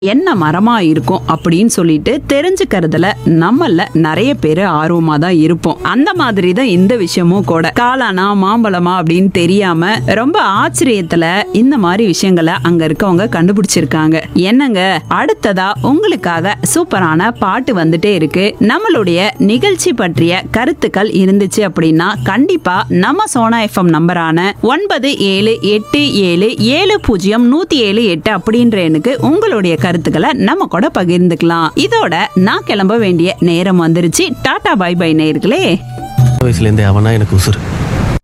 என்ன மரமா இருக்கும் அப்படின்னு சொல்லிட்டு தெரிஞ்சுக்கிறதுல நம்மள நிறைய பேர் ஆர்வமா தான் இருப்போம் அந்த மாதிரி தான் இந்த விஷயமும் கூட காளானா மாம்பழமா அப்படின்னு தெரியாம ரொம்ப ஆச்சரியத்துல இந்த மாதிரி விஷயங்களை அங்க இருக்கவங்க கண்டுபிடிச்சிருக்காங்க என்னங்க அடுத்ததா உங்களுக்காக சூப்பரான பாட்டு வந்துட்டே இருக்கு நம்மளுடைய நிகழ்ச்சி பற்றிய கருத்துக்கள் இருந்துச்சு அப்படின்னா கண்டிப்பா நம்ம சோனா எஃப்எம் நம்பரான ஒன்பது ஏழு எட்டு ஏழு ஏழு பூஜ்ஜியம் நூத்தி ஏழு எட்டு அப்படின்ற எண்ணுக்கு உங்களுடைய கருத்துக்களை நம்ம கூட பகிர்ந்துக்கலாம் இதோட நான் கிளம்ப வேண்டிய நேரம் வந்துருச்சு டாடா பை பை நேர்களே வயசுலேருந்தே அவனா எனக்கு உசுறு